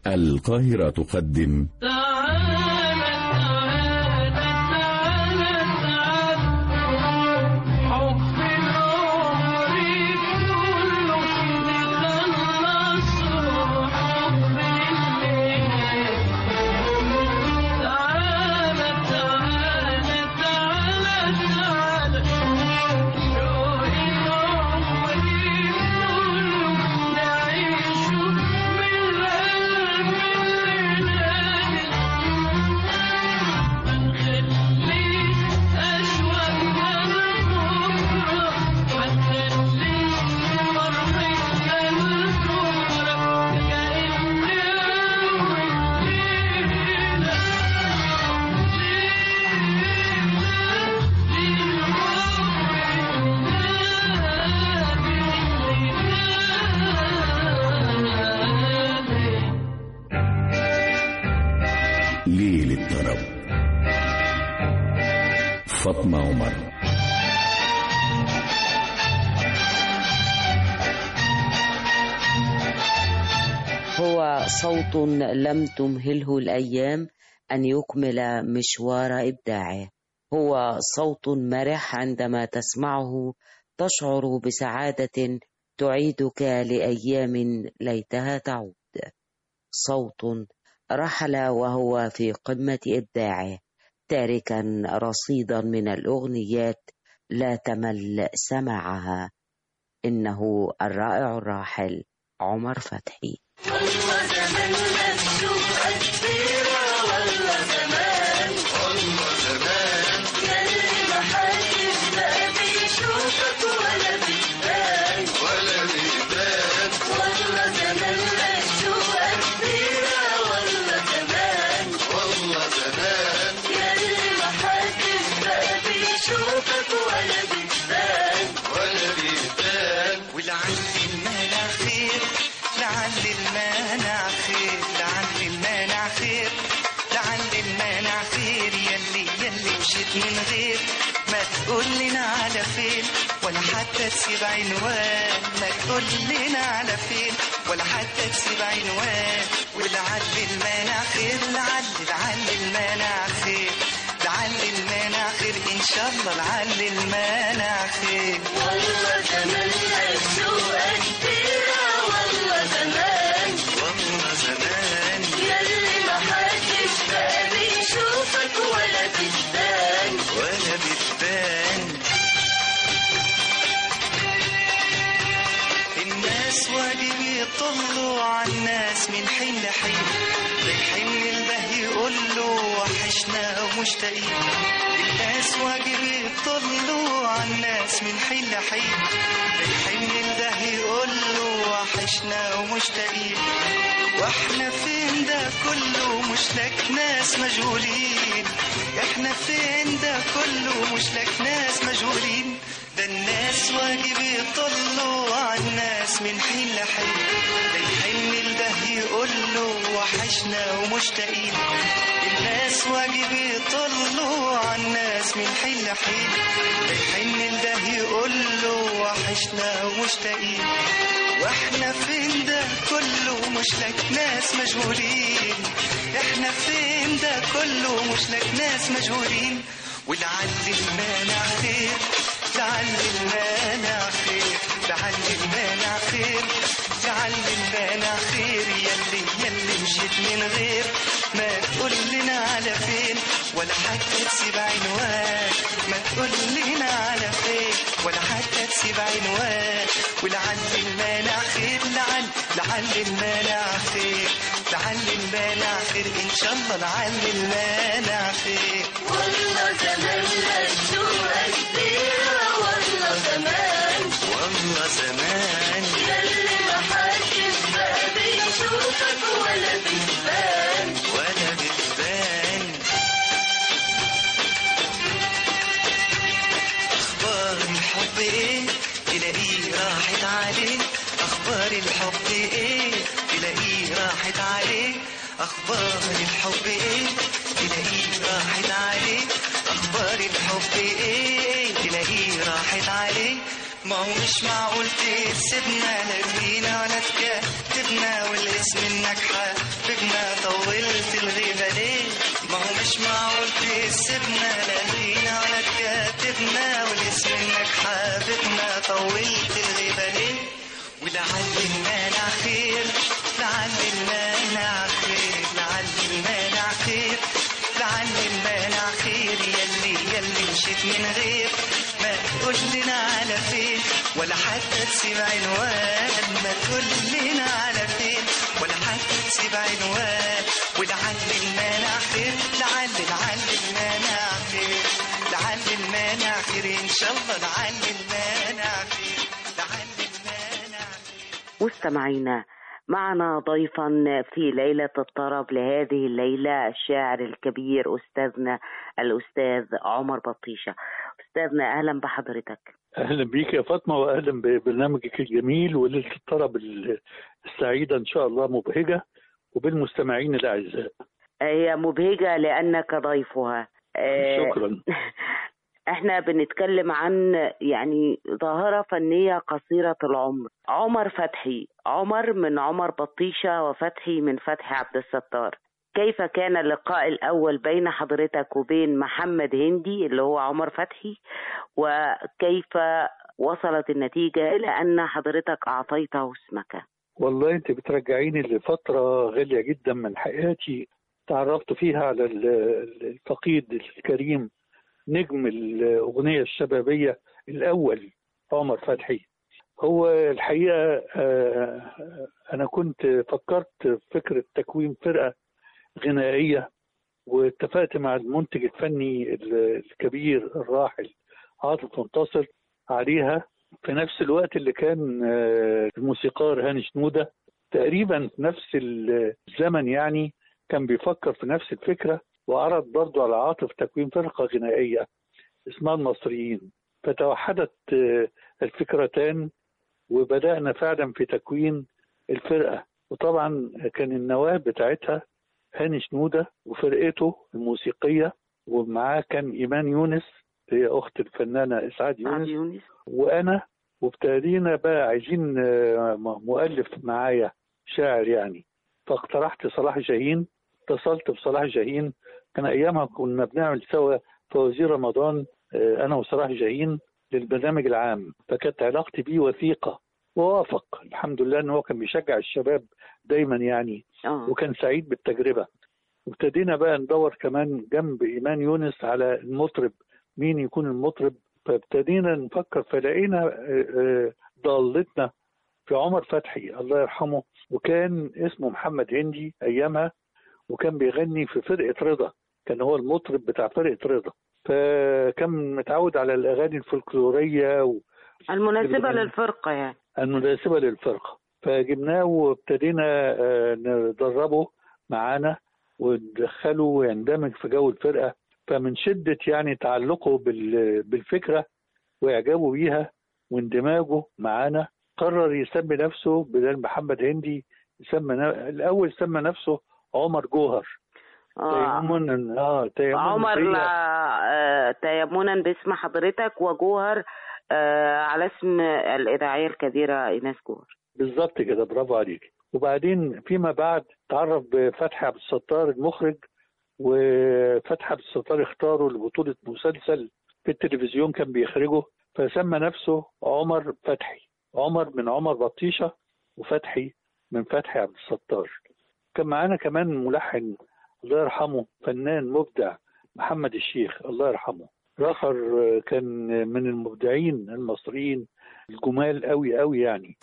القاهرة تقدم ليل الطرب فاطمة عمر هو صوت لم تمهله الأيام أن يكمل مشوار إبداعه هو صوت مرح عندما تسمعه تشعر بسعادة تعيدك لأيام ليتها تعود صوت رحل وهو في قمة إبداعه تاركا رصيدا من الأغنيات لا تمل سماعها إنه الرائع الراحل عمر فتحي والله زمان مكتوب كبيرة والله زمان والله زمان ياللي ما حدش بقى بيشوفك ولا بيبان ولا بيبان والله زمان مكتوب كبيرة والله زمان والله زمان ياللي ما حدش بقى بيشوفك ولا بيبان ولا بيبان ولعل المانع خير لعل المانع خير لعل المانع خير لعل المانع خير يلي يلي مشيت من غير ما تقول لنا على فين ولا حتى تسيب عنوان ما تقول لنا على فين ولا حتى تسيب عنوان ولعل المانع خير لعل لعل المانع خير لعل المانع خير ان شاء الله لعل المانع خير والله زمان مكتوبة كبيرة والله زمان والله زمان ياللي ما حدش بقى بيشوفك ولا بتبان ولا بتبان الناس واجب يطلوا على الناس من حين لحين بيحن البه يقول له وحشنا ومشتاقين الناس واجب يطلوا على الناس من حين لحين بيحن البه يقول له وحشنا ومشتاقين واحنا فين ده كله مش لك ناس مجهولين احنا فين ده كله مش لك ناس مجهولين ده الناس واجب يطلوا على الناس من حين لحين ده يحن البه يقول له وحشنا ومشتاقين الناس واجب يطلوا على الناس من حين لحين ده يحن البه يقول له وحشنا ومشتاقين واحنا فين ده كله مش لك ناس مجهولين احنا فين ده كله مش لك ناس مجهولين ولعل المانع خير لعل المانع خير لعل المانع خير لعل المانع خير يلي يلي مشيت من غير ما تقول لنا على فين ولا حتى تسيب عنوان ما تقول لنا على فين ولا حتى تسيب عنوان ولعل المانع خير لعل لعل المانع خير لعل المانع خير ان شاء الله لعل المانع خير والله زمان مكتوبة كبيرة والله زمان والله زمان ياللي ما حدش بقى بيشوفك ولا بتبان ولا بتبان اخبار الحب ايه تلاقيه راحت عليه اخبار الحب ايه تلاقيه راحت عليه اخبار الحب ايه تلاقيه راحت عليه اخبار الحب ايه تلاقيه راحت عليه ما هو مش معقول تسيبنا لا فينا ولا تكاتبنا والاسم النجحة حبيبنا طولت الغيبة ليه ما هو مش معقول تسيبنا لاقينا على كاتبنا والاسم انك حبيبنا طولت الغيبة ليه ولعل المانع خير لعل المانع خير لعل المانع خير لعل المانع خير يلي يلي مشيت من غير ما تقول لنا على فين ولا حتى تسيب عنوان ما تقول لنا على فين ولا حتى تسيب عنوان ولعل المانع خير لعل لعل المانع خير لعل المانع خير ان شاء الله لعل المانع خير لعل المانع خير مستمعينا معنا ضيفا في ليلة الطرب لهذه الليلة الشاعر الكبير أستاذنا الأستاذ عمر بطيشة أستاذنا أهلا بحضرتك اهلا بيك يا فاطمه واهلا ببرنامجك الجميل وليله الطرب ال- السعيده ان شاء الله مبهجه وبالمستمعين الاعزاء هي مبهجة لأنك ضيفها آه، شكرا احنا بنتكلم عن يعني ظاهرة فنية قصيرة العمر عمر فتحي عمر من عمر بطيشة وفتحي من فتحي عبد الستار كيف كان اللقاء الأول بين حضرتك وبين محمد هندي اللي هو عمر فتحي وكيف وصلت النتيجة إلى أن حضرتك أعطيته اسمك والله انت بترجعيني لفتره غاليه جدا من حياتي تعرفت فيها على ال- الفقيد الكريم نجم الاغنيه الشبابيه الاول عمر فتحي هو الحقيقه آه، انا كنت فكرت في فكره تكوين فرقه غنائيه واتفقت مع المنتج الفني ال- الكبير الراحل عاطف منتصر عليها في نفس الوقت اللي كان آه، الموسيقار هاني شنودة تقريبا في نفس الزمن يعني كان بيفكر في نفس الفكرة وعرض برضو على عاطف تكوين فرقة غنائية اسمها المصريين فتوحدت آه، الفكرتان وبدأنا فعلا في تكوين الفرقة وطبعا كان النواة بتاعتها هاني شنودة وفرقته الموسيقية ومعاه كان إيمان يونس هي أخت الفنانة إسعاد سعد يونس يونس وانا وابتدينا بقى عايزين آه، مؤلف معايا شاعر يعني فاقترحت صلاح جاهين اتصلت بصلاح جاهين كان ايامها كنا بنعمل سوا فوازير رمضان آه، انا وصلاح جاهين للبرنامج العام فكانت علاقتي بيه وثيقه ووافق الحمد لله ان هو كان بيشجع الشباب دايما يعني اه وكان سعيد بالتجربه وابتدينا بقى ندور كمان جنب ايمان يونس على المطرب مين يكون المطرب فابتدينا نفكر فلقينا آه، آه، ضالتنا في عمر فتحي الله يرحمه وكان اسمه محمد هندي ايامها وكان بيغني في فرقه رضا كان هو المطرب بتاع فرقه رضا فكان متعود على الاغاني الفولكلوريه المناسبة للفرقة يعني المناسبة للفرقة فجبناه وابتدينا آه، ندربه معانا وندخله ويندمج في جو الفرقة فمن شدة يعني تعلقه بال- بالفكرة وإعجابه بيها واندماجه معانا قرر يسمي نفسه بدل محمد هندي يسمى ن- الأول سمى نفسه عمر جوهر اه تيمنا اه تيمنا عمر هي- آه، تيمنا باسم حضرتك وجوهر آه، على اسم الإذاعية الكبيرة إيناس جوهر بالظبط كده برافو عليك وبعدين فيما بعد تعرف بفتحي عبد الستار المخرج وفتحي عبد الستار اختاره لبطولة مسلسل في التلفزيون كان بيخرجه فسمى نفسه عمر فتحي عمر من عمر بطيشة وفتحي من فتحي عبد الستار كان معانا كمان ملحن الله يرحمه فنان مبدع محمد الشيخ الله يرحمه راخر كان من المبدعين المصريين الجمال قوي قوي يعني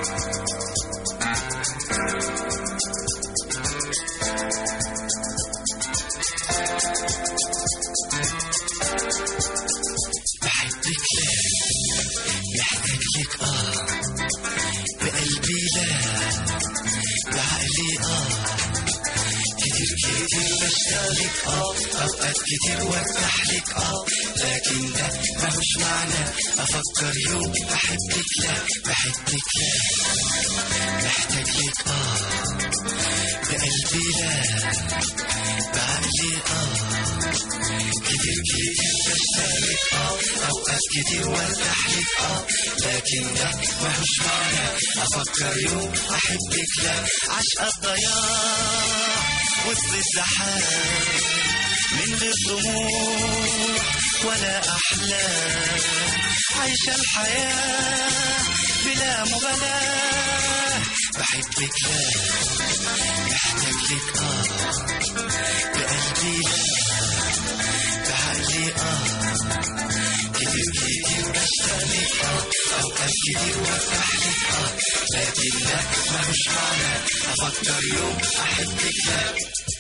بحبك لا محتاج لك اه بقلبي لا بعقلي اه كتير كتير بشتاقلك اه اوقات كتير وارتاح لك اه لكن ده ملوش معنى افكر يوم بحبك لا بحبك لا محتاج لك اه بقلبي لا بعقلي اه كتير كتير بشتاق اه اوقات كتير وارتاح لك اه لكن ده ملوش معنى افكر يوم احبك لا عشق الضياع وسط الزحام من غير طموح ولا احلام عايشه الحياه بلا مبالاه بحبك لا محتاج لك اه بقلبي لا بعقلي اه كتير كتير بشتاق لك اه اوقات كتير وارتاح لك اه لكن لا ملوش معنى افكر يوم احبك لا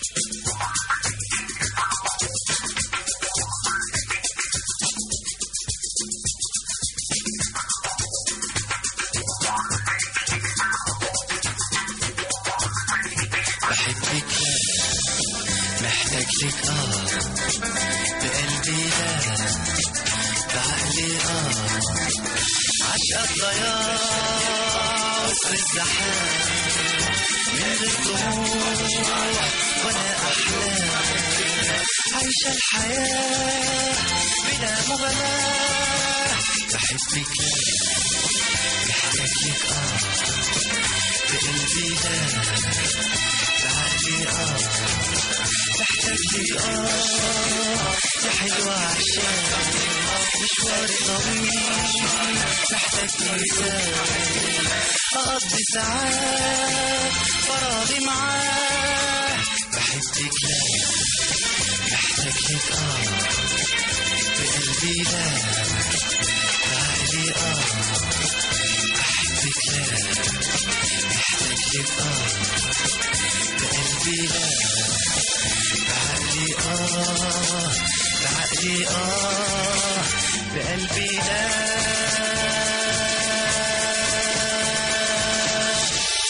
بحبك لا محتاج لك اه بقلبي لا بعقلي اه عشق الضياع وسط الزحام من غير طموح ولا احلام عايشه الحياه بلا مبالاه بحبك لا محتاج لك اه بقلبي لا بعقلي اه محتاج لك اه يا حلوة عشان مشوار طويل محتاج انسان اقضي ساعات فراغي معاه بحبك لا محتاج لك اه بقلبي لا بعقلي اه بحبك لا محتاج لك اه بقلبي لا بعقلي اه بعقلي اه بقلبي لا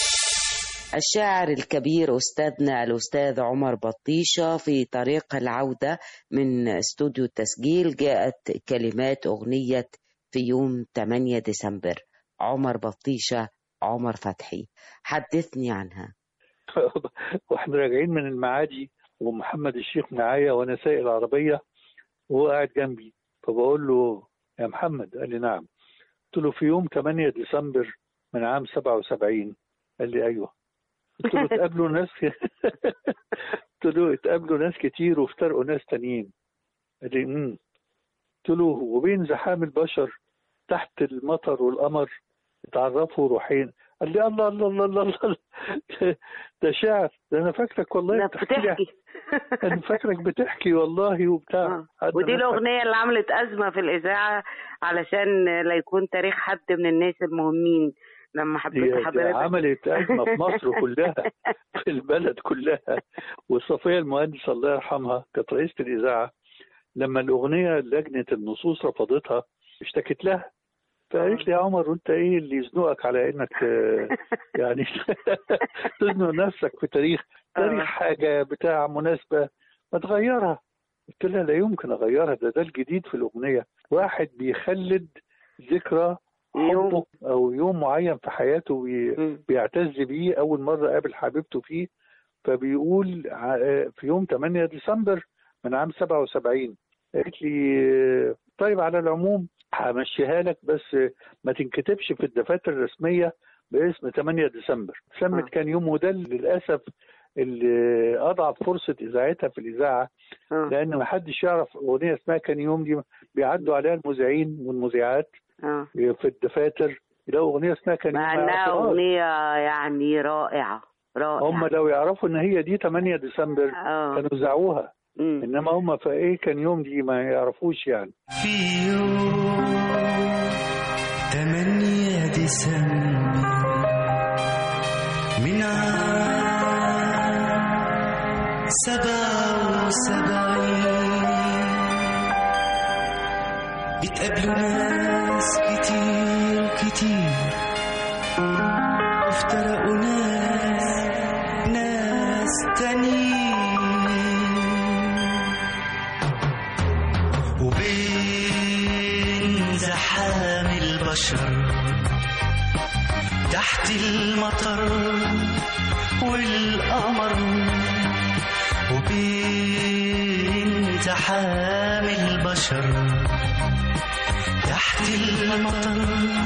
الشاعر الكبير أستاذنا الأستاذ عمر بطيشة في طريق العودة من استوديو التسجيل جاءت كلمات أغنية في يوم 8 ديسمبر عمر بطيشة عمر فتحي حدثني عنها واحنا راجعين من المعادي ومحمد الشيخ معايا وانا سايق العربيه وهو قاعد جنبي فبقول له يا محمد قال لي نعم قلت له في يوم 8 ديسمبر من عام 77 قال لي ايوه قلت له اتقابلوا ناس قلت له اتقابلوا ناس كتير وافترقوا ناس تانيين قال لي امم قلت له وبين زحام البشر تحت المطر والقمر اتعرفوا روحين قال لي الله الله الله الله, الله. ده شعر ده انا فاكرك والله لا بتحكي لي بتحكي انا فاكرك بتحكي والله وبتاع آه. قعدنا ودي نضحك. الأغنية اللي عملت أزمة في الإذاعة علشان لا يكون تاريخ حد من الناس المهمين لما دي, حبيت دي حضرتك عملت أزمة في مصر كلها في البلد كلها وصفية المهندس الله يرحمها كانت رئيسة الإذاعة لما الأغنية لجنة النصوص رفضتها اشتكت لها فقالت لي يا عمر انت ايه اللي يزنقك على انك آه، يعني تزنق نفسك في تاريخ تاريخ آه. حاجه بتاع مناسبه ما تغيرها قلت لها لا يمكن اغيرها ده ده الجديد في الاغنيه واحد بيخلد ذكرى يوم. حبه او يوم معين في حياته بي مم. بيعتز بيه اول مره قابل حبيبته فيه فبيقول ع- في يوم 8 ديسمبر من عام 77 قالت لي طيب على العموم همشيها لك بس ما تنكتبش في الدفاتر الرسميه باسم 8 ديسمبر سمت آه. كان يوم وده للاسف اللي اضعف فرصه اذاعتها في الاذاعه آه. لان ما حدش يعرف اغنيه اسمها كان يوم دي بيعدوا عليها المذيعين والمذيعات آه. في الدفاتر يلاقوا اغنيه اسمها كان يوم مع ما انها يعرفوهاش. اغنيه يعني رائعه رائعه هم لو يعرفوا ان هي دي 8 ديسمبر اه كانوا زعوها مم. انما هم فايه كان يوم دي ما يعرفوش يعني في يوم 8 ديسمبر من عام سبعة وسبعين بتقابلوا ناس كتير كتير وافترقوا ناس ناس تانيين وبين زحام البشر تحت المطر والقمر وبين زحام البشر تحت المطر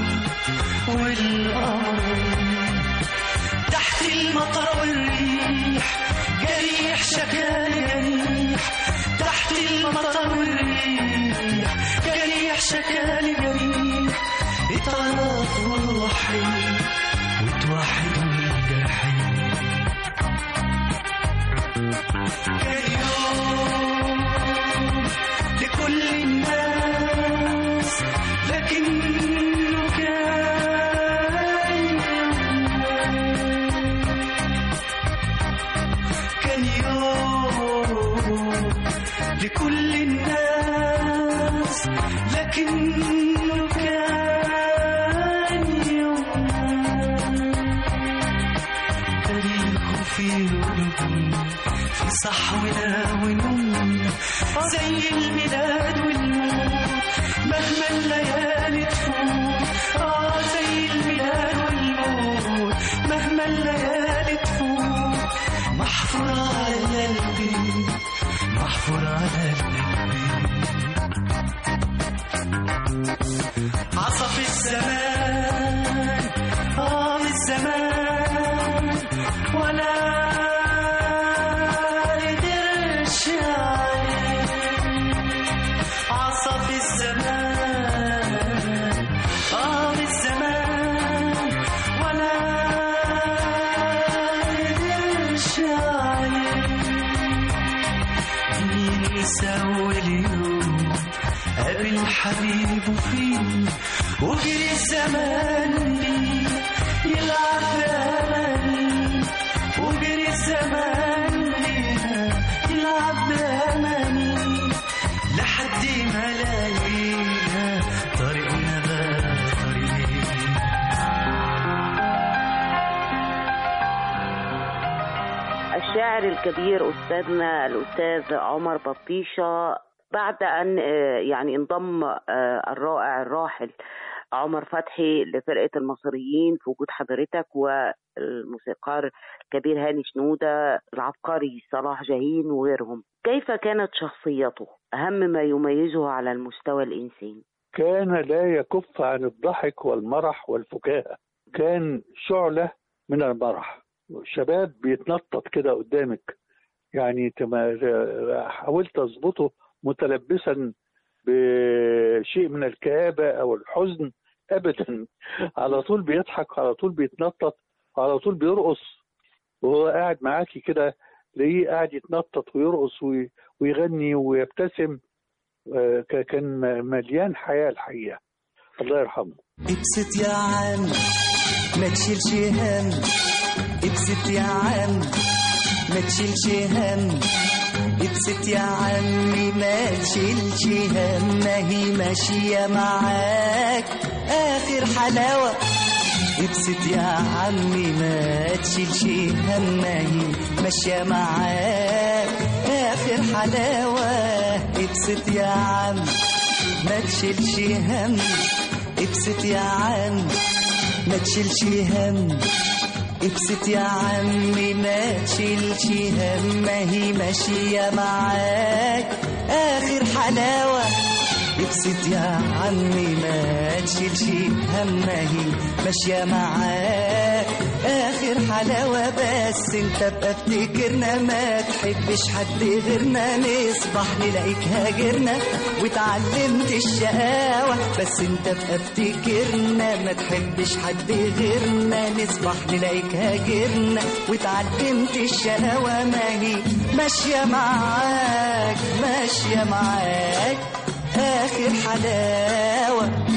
والقمر تحت المطر والريح جريح شكال جريح تحت المطر والريح جريح شكال جريح اتعرف روحي وتوحد الجحيم كان يوم لكل الناس لكنه كان كان يوم لكل الناس لكنه كان يوم تاريخه في قلوبنا في صحونا ونومنا زي الميلاد والموت مهما الليالي تفوت اه زي الميلاد والموت مهما الليالي تفوت محفور على قلبي محفور على قلبي عصف الزمان اه الزمان ولا قدرش عليه عصف الزمان اه الزمان ولا قدرش عليه مين يساوي اليوم قابل حبيبه فيه وجري الزمان ليه يلعب بأماني وجري الزمان ليها يلعب بأماني لحد ما لاقينا طريقنا بقى طريق الشاعر الكبير أستاذنا الأستاذ عمر بطيشة بعد أن آه، يعني انضم آه، الرائع الراحل عمر فتحي لفرقة المصريين في وجود حضرتك والموسيقار الكبير هاني شنودة العبقري صلاح جاهين وغيرهم كيف كانت شخصيته أهم ما يميزه على المستوى الإنساني كان لا يكف عن الضحك والمرح والفكاهة كان شعلة من المرح شباب بيتنطط كده قدامك يعني تما- حاولت اظبطه متلبسا بشيء من الكآبة او الحزن ابدا على طول بيضحك على طول بيتنطط على طول بيرقص وهو قاعد معاكي كده تلاقيه قاعد يتنطط ويرقص وي- ويغني ويبتسم آه، ك- كان مليان حياة الحقيقة الله يرحمه ابسط يا عم ما تشيلش هم ابسط يا عم ما تشيلش هم ابسط يا عمي ما تشيلش هم ما هي ماشية معاك آخر حلاوة ابسط يا عمي ما تشيلش هم ما هي ماشية معاك آخر حلاوة ابسط يا عم ما تشيلش هم ابسط يا عم ما تشيلش هم ابسط يا عمي ما تشيلش هم ما هي ماشية معاك آخر حلاوة ابسط يا عمي ما تشيلش هم ما هي ماشية معاك آخر حلاوة بس انت بقى افتكرنا ما تحبش حد غيرنا نصبح نلاقيك هاجرنا واتعلمت الشقاوة بس انت بقى افتكرنا ما تحبش حد غيرنا نصبح نلاقيك هاجرنا واتعلمت الشقاوة ما هي ماشية معاك ماشية معاك آخر حلاوة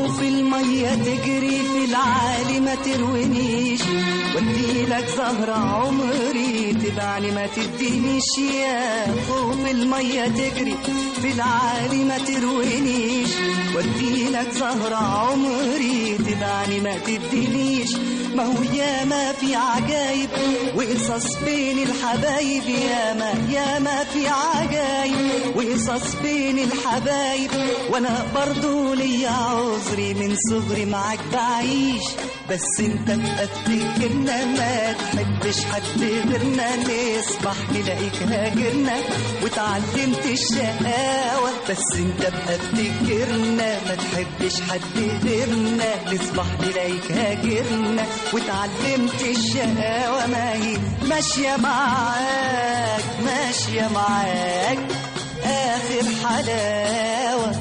خوف المية تجري في العالي ما تروينيش وديلك زهرة عمري تبعني ما تدينيش يا خوف المية تجري في العالي ما تروينيش وديلك زهرة عمري تبعني ما تدينيش ما هو ياما في عجايب وقصص بين الحبايب ياما ياما في عجايب وقصص بين الحبايب وانا برضو ليا عذري من صغري معاك بعيش بس انت تفتكرنا ما تحبش حد غيرنا نصبح نلاقيك هاجرنا وتعلمت الشقاوة بس انت بقى افتكرنا ما تحبش حد غيرنا نصبح نلاقيك هاجرنا وتعلمت الشقاوة ما هي ماشية معاك ماشية معاك آخر حلاوة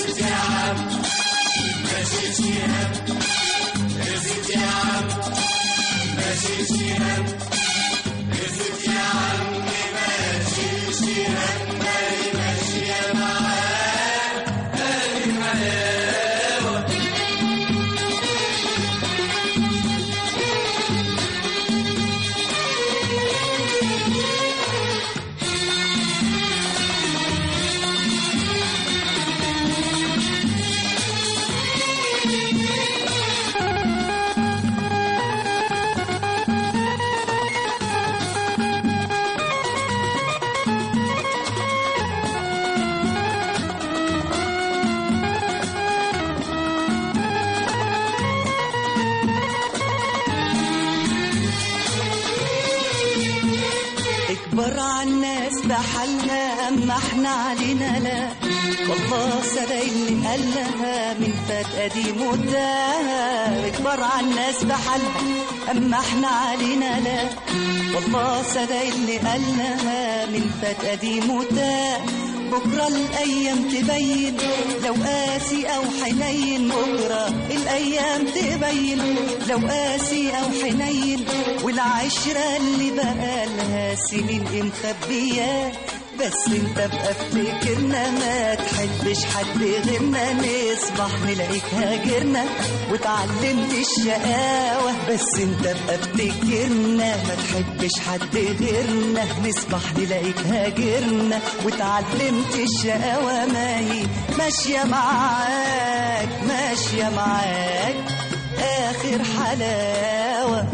اكبر عالناس بحالها اما احنا علينا لا والله صدق اللي قالها من فات قديم وتاه اكبر عالناس بحالها اما احنا علينا لا والله صدق اللي قالها من فات قديم وتاه بكرة الأيام تبين لو قاسي أو حنين بكرة الأيام تبين لو قاسي أو حنين والعشرة اللي بقالها سنين إيه مخبية بس انت بقى افتكرنا ما تحبش حد غيرنا نصبح نلاقيك هاجرنا وتعلمت الشقاوة بس انت بقى افتكرنا ما تحبش حد غيرنا نصبح نلاقيك هاجرنا وتعلمت الشقاوة ما هي ماشية معاك ماشية معاك آخر حلاوة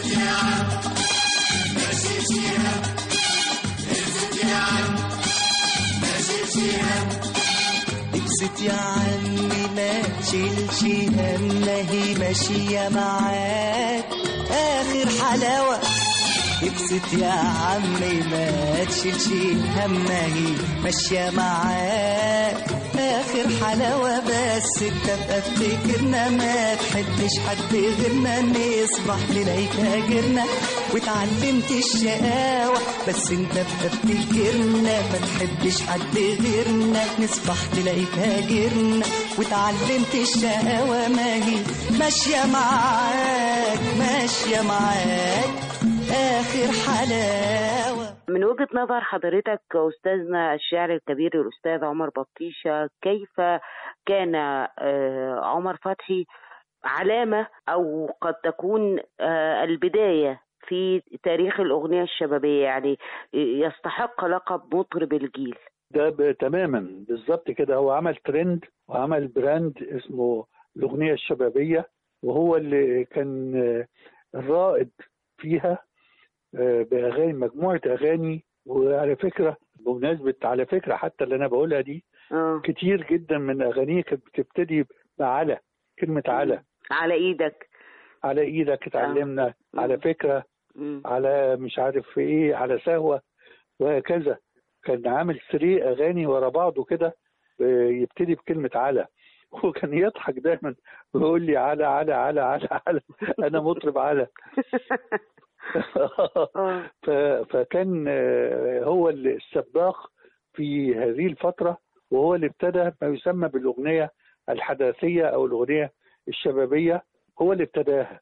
ابسط يا عمي ما تشيلش هم هي ماشية معاك آخر حلاوة ابسط يا عمي ما تشيلش هم هي ماشية معاك آخر حلاوة بس انت بقى افتكرنا ما تحبش حد غيرنا نصبح نلاقيك هاجرنا وتعلمت الشقاوة بس انت بقى افتكرنا ما تحبش حد غيرنا نصبح نلاقيك هاجرنا وتعلمت الشقاوة ما هي ماشية معاك ماشية معاك آخر حلاوة من وجهة نظر حضرتك أستاذنا الشاعر الكبير الأستاذ عمر بطيشة كيف كان آه، عمر فتحي علامة أو قد تكون آه، البداية في تاريخ الأغنية الشبابية يعني يستحق لقب مطرب الجيل ده ب- تماما بالظبط كده هو عمل ترند وعمل براند اسمه الأغنية الشبابية وهو اللي كان آه، الرائد فيها آه، بأغاني مجموعة أغاني وعلى فكرة بمناسبة على فكرة حتى اللي أنا بقولها دي آه. كتير جدا من أغانيه كانت بتبتدي بعلى كلمة على على إيدك على إيدك اتعلمنا مم. على فكرة مم. على مش عارف في ايه على سهوة وهكذا كان عامل سري اغاني ورا بعضه كده آه، يبتدي بكلمة على وكان يضحك دايما ويقول لي على على على على على انا مطرب على آه. ف- فكان آه، هو اللي السباق في هذه الفترة وهو اللي ابتدى ما يسمى بالأغنية الحداثية أو الأغنية الشبابية هو اللي ابتداها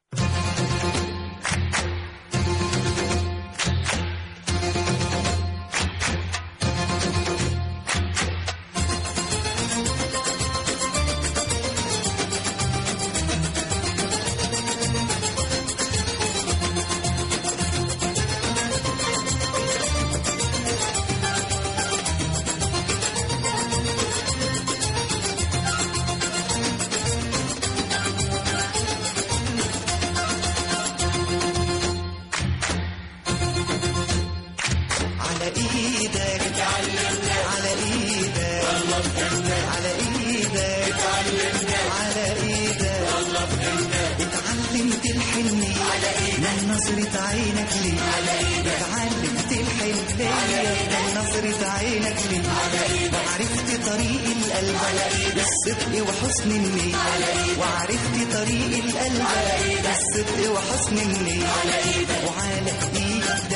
من نظرة عينك ليه اتعلمت الحنية من نظرة عينك ليه وعرفت طريق القلب الصدق وحسن النية وعرفت طريق القلب الصدق وحسن النية وعلى ايدك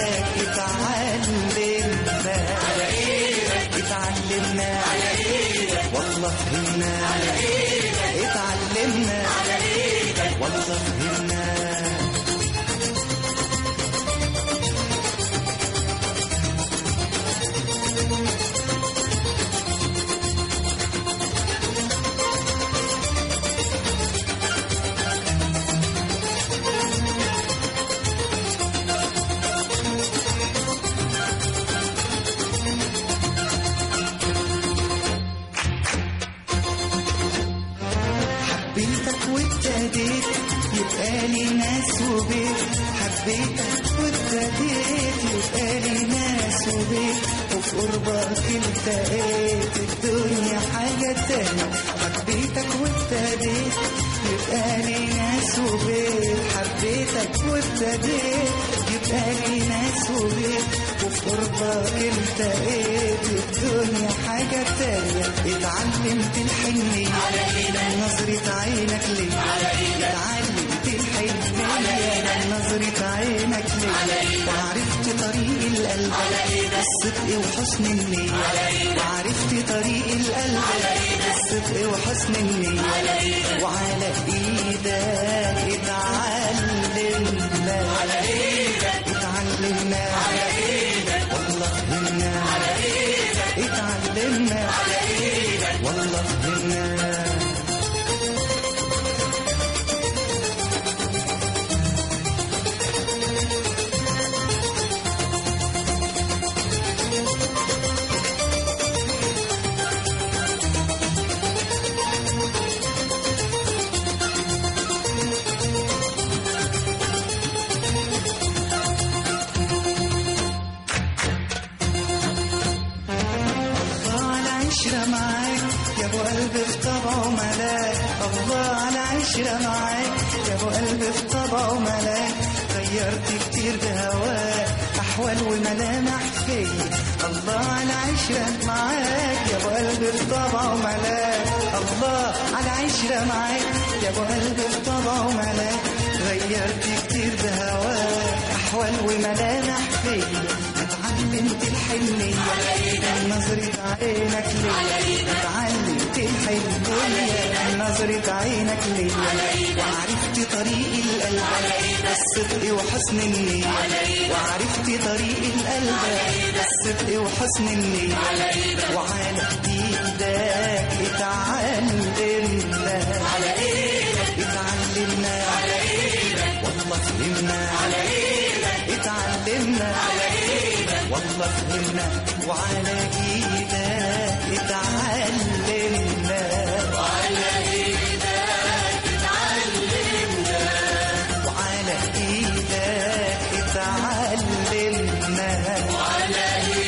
اتعلمنا اتعلمنا والله فهمنا اتعلمنا والله فهمنا حبيتك وابتديت يبقى لي ناس وبيت حبيتك وابتديت يبقى لي ناس وبيت وفي قربك التقيت الدنيا حاجة تانية حبيتك وابتديت يبقى لي ناس وبيت حبيتك وابتديت يبقى لي ناس وبيت وفي قربك التقيت الدنيا حاجة تانية اتعلمت الحنية من نظرة عينك ليه اتعلمت الحنية من نظرة عينك ليه وعرفت طريق القلب الصدق وحسن النية وعرفت طريق القلب الصدق وحسن النية وعلى ايدك اتعلمنا اتعلمنا والله فهمنا اتعلمنا والله فهمنا الله على عشرة معاك يا ابو قلبي في طبعه ملاك الله على عشرة معاك يا ابو قلبي في طبعه ملاك غيرت كتير بهواك احوال وملامح فيا الله على عشرة معاك يا ابو قلبي في طبعه ملاك الله على عشرة معاك يا ابو قلبي في طبعه ملاك غيرت كتير بهواك احوال وملامح فيا اتعلمت الحنية من نظرة عينك ليا اتعلمت الحنية من نظرة عينك ليا وعرفت طريق القلب الصدق وحسن النية وعرفت طريق القلب الصدق وحسن النية وعلى ايدك اتعلمنا على ايدك اتعلمنا على ايدك والله فهمنا على ايدك اتعلمنا على ايدك والله فهمنا وعلى ايدك اتعلمنا وعلى ايدك اتعلمنا وعلى ايدك اتعلمنا وعلى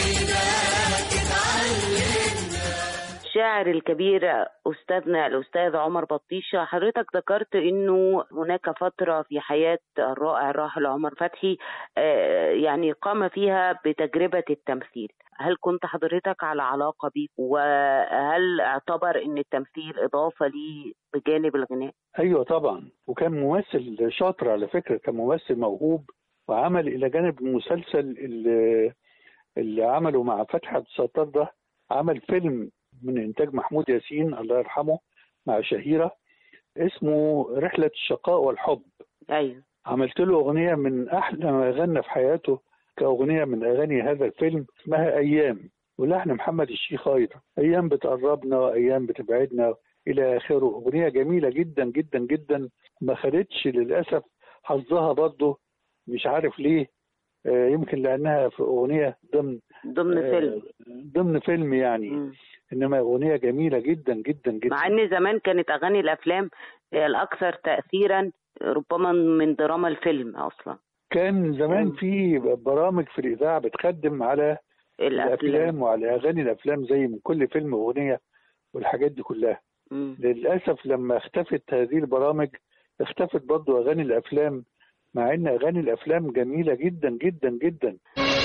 الشاعر الكبير أستاذنا الأستاذ عمر بطيشة حضرتك ذكرت أنه هناك فترة في حياة الرائع الراحل عمر فتحي آه، يعني قام فيها بتجربة التمثيل هل كنت حضرتك على علاقة بيه وهل اعتبر أن التمثيل إضافة لي بجانب الغناء ايوه طبعا وكان ممثل شاطر على فكره كان ممثل موهوب وعمل الى جانب المسلسل اللي, اللي عمله مع فتحي عبد الستار ده عمل فيلم من انتاج محمود ياسين الله يرحمه مع شهيره اسمه رحله الشقاء والحب أيوه عملت له اغنيه من احلى ما غنى في حياته كاغنيه من اغاني هذا الفيلم اسمها ايام ولحن محمد الشيخ ايضا ايام بتقربنا وايام بتبعدنا الى اخره اغنيه جميله جدا جدا جدا ما خدتش للاسف حظها برضه مش عارف ليه آه، يمكن لانها في اغنيه ضمن ضمن آه، فيلم ضمن فيلم يعني مم. انما اغنيه جميله جدا جدا جدا مع ان زمان كانت اغاني الافلام هي الاكثر تاثيرا ربما من دراما الفيلم اصلا كان زمان مم. في برامج في الاذاعه بتخدم على الافلام الافلام وعلى اغاني الافلام زي من كل فيلم اغنيه والحاجات دي كلها مم. للاسف لما اختفت هذه البرامج اختفت برضو اغاني الافلام مع ان اغاني الافلام جميله جدا جدا جدا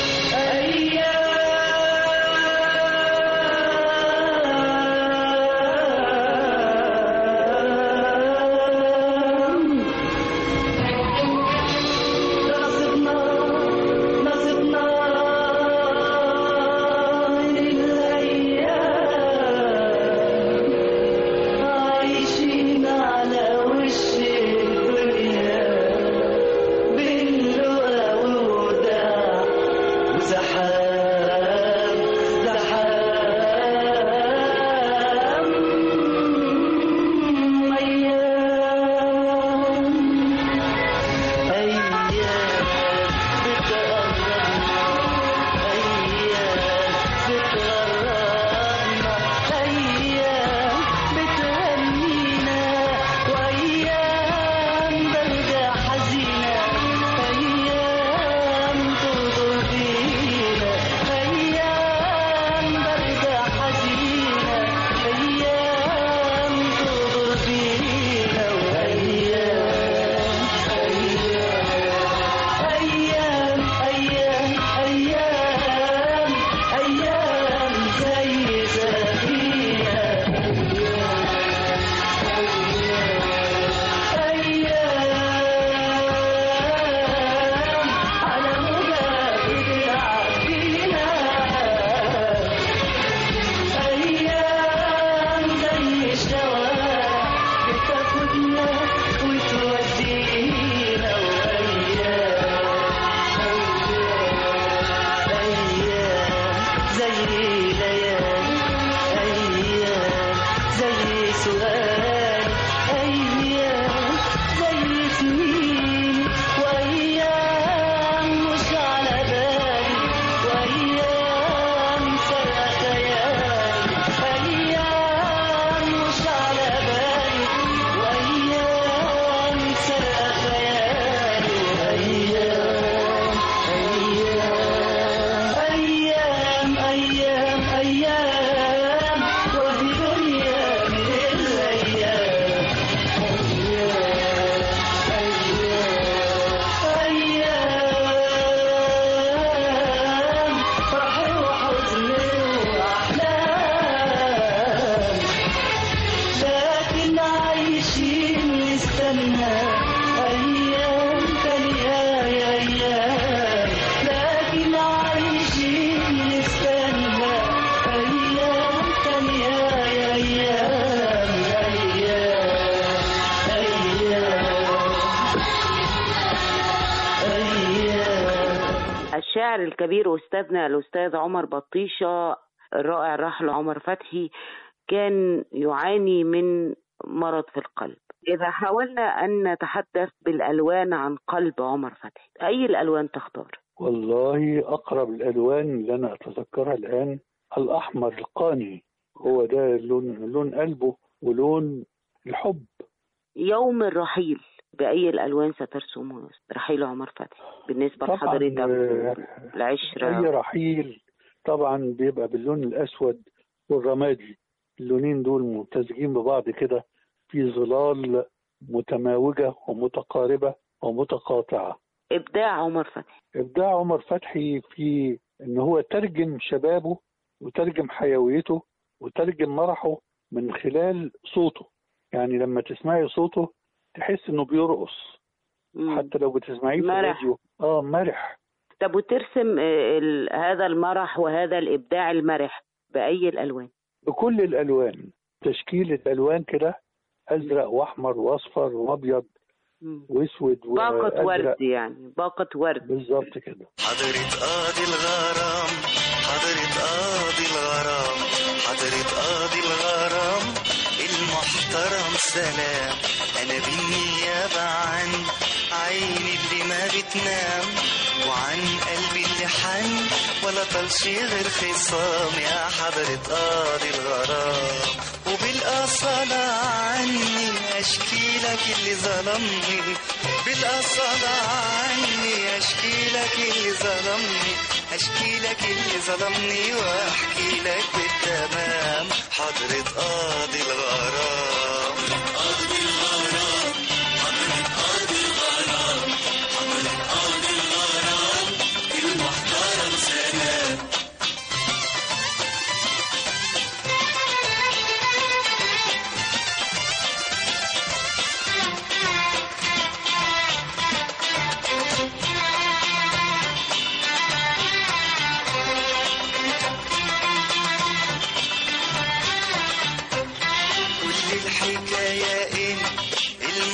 عايشين على وش الدنيا باللقا ووداع وزحام زحام أيام أيام بتقربنا أيام بتغربنا أيام بتهنينا وأيام بردة حزينة أيام تغدر بينا أيام بردة حزينة أيام تغدر بينا وأيام أيام أيام أيام أيام زي سفينة أيام على موجة بتلعب بينا أيام زي الشوارع بتاخدنا وتودينا وأيام أيام زي ليالي أيام زي سؤال أيام زي سنين وأيام مش على بالي وأيام سرق خيالي أيام مش على بالي وأيام سرق خيالي وأيام أيام أيام أيام وفي دنيا من الأيام أيام فرح وحزن وأحلام لكن عايشين نستنى أيام تانية يا أيام لكن عايشين نستنى أيام تانية يا أيام أيام أيام أيام الشاعر الكبير أستاذنا الأستاذ عمر بطيشة الرائع الراحل عمر فتحي كان يعاني من مرض في القلب إذا حاولنا أن نتحدث بالألوان عن قلب عمر فتحي أي الألوان تختار؟ والله اقرب الالوان اللي انا اتذكرها الان الاحمر القاني هو ده لون لون قلبه ولون الحب يوم الرحيل بأي الألوان سترسمه رحيل عمر فتحي بالنسبة طبعا لحضرتك آه، اي العشرة رحيل طبعا بيبقى باللون الاسود والرمادي اللونين دول ممتزجين ببعض كده في ظلال متماوجه ومتقاربه ومتقاطعه إبداع عمر فتحي ابداع عمر فتحي في ان هو ترجم شبابه وترجم حيويته وترجم مرحه من خلال صوته يعني لما تسمعي صوته تحس انه بيرقص مم. حتى لو بتسمعيه في مرح. الراديو اه مرح طب وترسم آه، ال- هذا المرح وهذا الإبداع المرح بأي الألوان بكل الالوان تشكيله الوان كده ازرق واحمر واصفر وابيض مم. واسود باقة وازرق ورد يعني باقة ورد بالظبط كده حضرة قاضي الغرام حضرة قاضي الغرام حضرة قاضي الغرام المحترم سلام أنا بالنيابة عن عيني اللي ما بتنام وعن قلبي اللي حن ولا طلش غير خصام يا حضرة قاضي الغرام وبالأصالة عني أشكي لك اللي ظلمني بالأصالة عني أشكي لك اللي ظلمني أشكي لك اللي ظلمني وأحكي لك بالتمام حضرة قاضي الغرام حضرة قاضي الغرام حضرة قاضي الغرام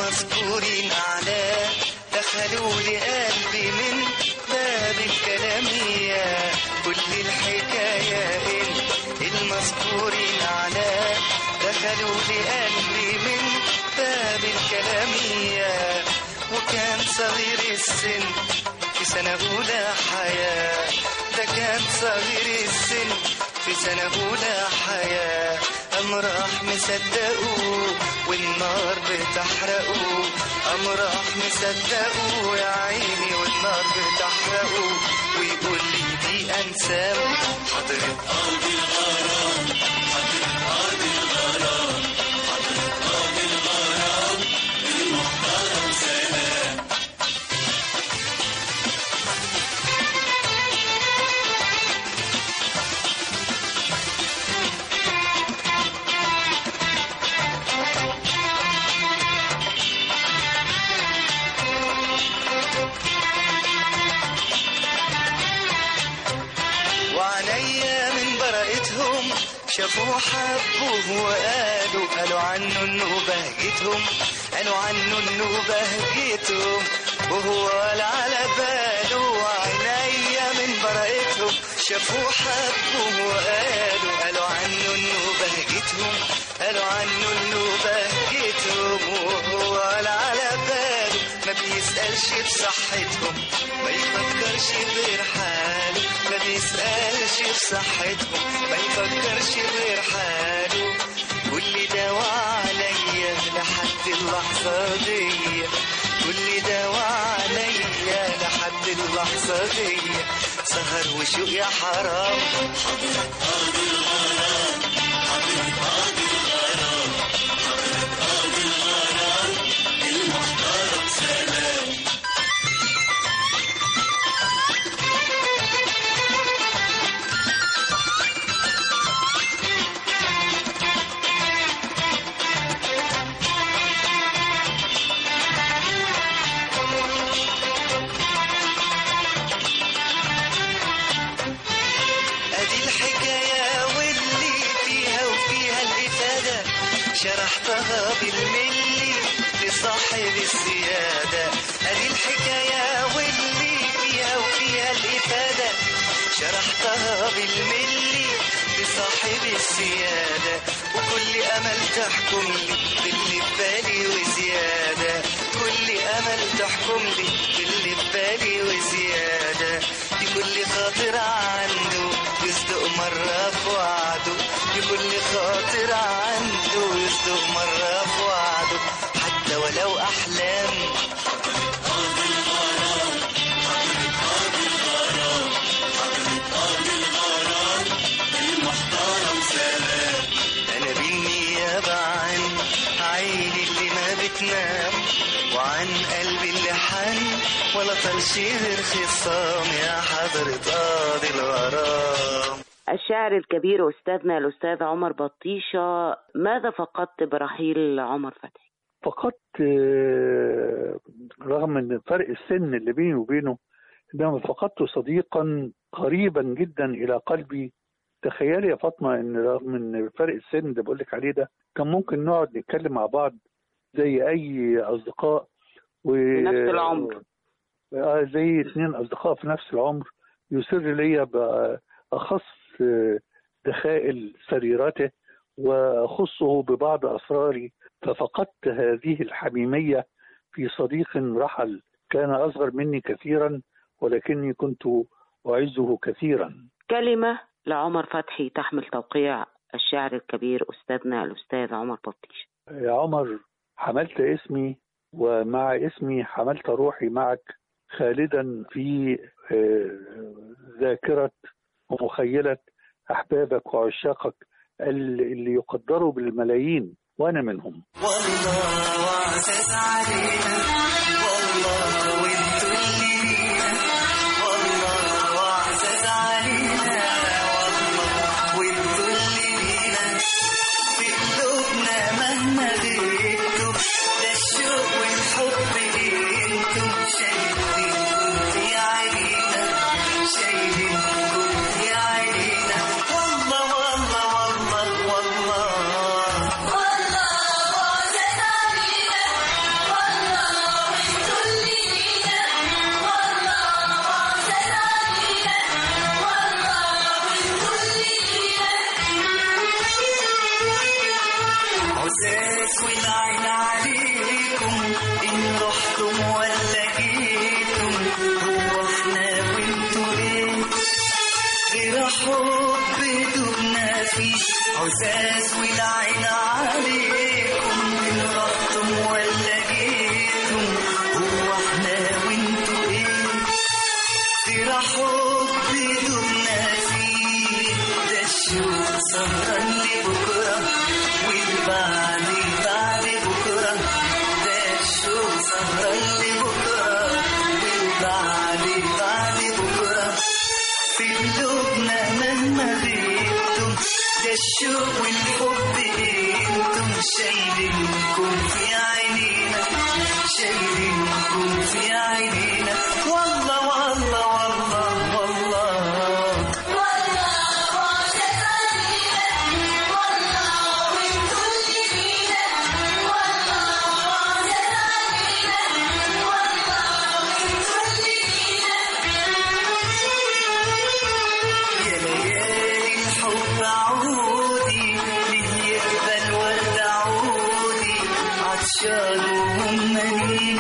المذكورين أعلاه دخلوا لقلبي من باب الكلامية كل الحكاية إن المذكورين أعلاه دخلوا لقلبي من باب الكلامية وكان صغير السن في سنة أولى حياة ده كان صغير السن في سنة أولى حياة أم راح مصدقه والنار بتحرقه أم راح مصدقه يا عيني والنار بتحرقه ويقول لي دي أنسام حضرت أرض الغرام حضرت أرض الغرام حضرت أرض الغرام المحترم سلام وعليا من برقتهم شافوه حبوه وقالوا قالوا عنه انه بهجتهم قالوا عنه انه بهجتهم وهو ولا على باله وعينيا من برقتهم شافوه حبوه وقالوا قالوا عنه انه بهجتهم قالوا عنه انه بهجتهم وهو ولا على باله ما بيسألش بصحتهم ما يفكرش غير حاله ما بيسألش بصحتهم ما يفكرش غير حاله كل ده وعليا لحد اللحظة دي كل ده وعليا لحد اللحظة دي سهر وشوق يا حرام حضرت أرض الغرام حضرت أرض الغرام حضرت أرض الغرام المحترم سلام ادي الحكاية واللي فيها وفيها الإفادة شرحتها بالملي لصاحب السيادة ادي الحكاية واللي فيها وفيها الإفادة شرحتها بالملي لصاحب السيادة وكل أمل تحكم لي باللي في بالي وزيادة كل أمل تحكم لي باللي في بالي وزيادة لكل خاطر عنده يصدق مرة في وعده لكل خاطر عنده يصدق مرة في وعده حتى ولو أحلام أرض الغرام حضرت أرض الغرام حضرت أرض الغرام المحترم سلام أنا بالنيابة عن عيني اللي ما بتنام وعن قلبي اللي حن ولا طلش غير خصام يا حضرة قاضي الغرام الشاعر الكبير أستاذنا الأستاذ عمر بطيشة ماذا فقدت برحيل عمر فتحي؟ فقدت آه، رغم من فرق السن اللي بيني وبينه انما فقدت صديقا قريبا جدا الى قلبي تخيلي يا فاطمه ان رغم ان فرق السن اللي بقول لك عليه ده كان ممكن نقعد نتكلم مع بعض زي اي اصدقاء و في نفس العمر. آه، زي اثنين اصدقاء في نفس العمر يسر لي باخص آه، دخائل سريرته واخصه ببعض اسراري ففقدت هذه الحميميه في صديق رحل كان اصغر مني كثيرا ولكني كنت اعزه كثيرا كلمة لعمر فتحي تحمل توقيع الشاعر الكبير أستاذنا الأستاذ عمر بطيشة يا عمر حملت اسمي ومع اسمي حملت روحي معك خالدا في آه، ذاكرة ومخيلة أحبابك وعشاقك اللي يقدروا بالملايين وأنا منهم والله وعزز علينا والله وانتوا اللي لينا والله وعزز علينا والله وانتوا اللي لينا في قلوبنا مهما غبتوا ده الشوق والحب انتوا شايفين كنت يا عينينا شايفين كنت يا عينينا والله والله والله والله الشوق والحب انتم شايلينكم في عينينا شايلينكم في عينينا والله والله والله والله يا ليالي الحب عودي ليه يقبل ورد عودي عطشان وهمني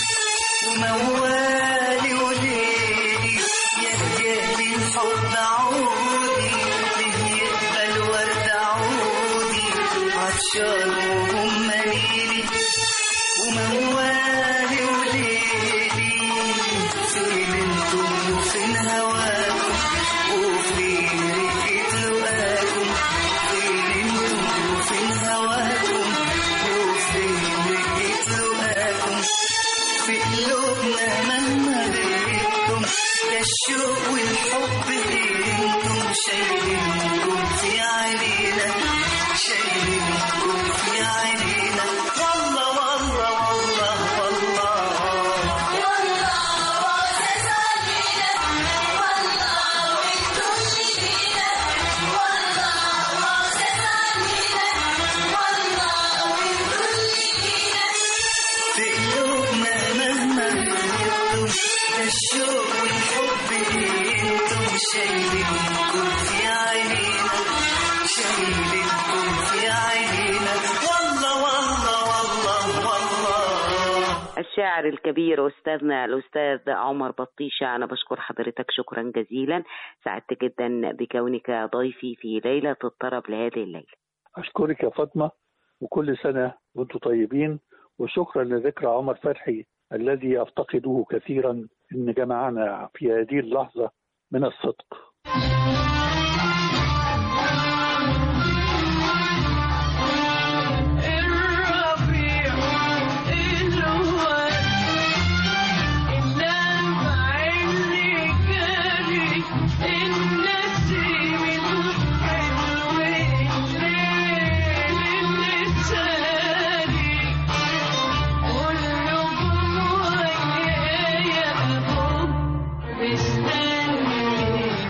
وموالي وليلي يا ليالي الحب عودي ليه يقبل ورد عودي عطشان وهمني وموالي وليلي فين انتم وفين هواكم وفين ريحة لقاكم فين انتم وفين هواكم وفين ريحة لقاكم في قلوبنا مهما غيرتم ده الشوق والحب انتم شايلينكم في عينينا شايلينكم في عينينا والله والله والله والله في قلوبنا مهما غيرتم ده الشوق والحب انتم شايلينكم في عينينا شايلينكم في عينينا والله والله والله والله الشاعر الكبير أستاذنا الأستاذ عمر بطيشة أنا بشكر حضرتك شكرا جزيلا سعدت جدا بكونك ضيفي في ليلة الطرب لهذه الليلة أشكرك يا فاطمة وكل سنة وأنتم طيبين وشكرا لذكرى عمر فتحي الذي أفتقده كثيرا إن جمعنا في هذه اللحظة من الصدق الربيع الواد اللمع اللي جاري النسيم الحلو الليل اللي ساري كله جوايا يا أبو مستني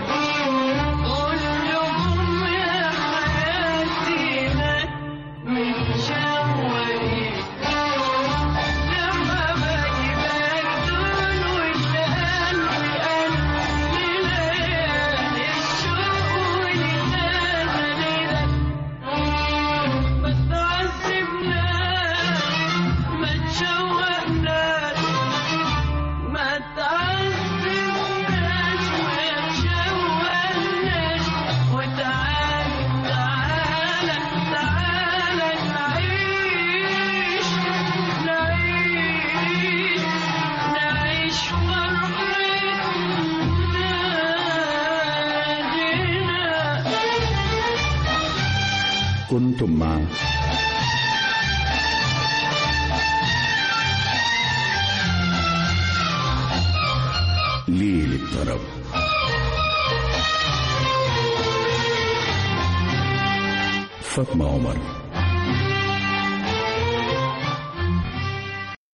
كله جوايا حياتي لك من شوقي لما بجيبك دول والقلب قلب ليالي الشوق والندى ما تعذبناش ما تشوقناش ما تعذبناش ما تشوقناش وتعال تعالى تعالى نعيش نعيش نعيش فرحتنا كنتم مع ليل الطرب فاطمة عمر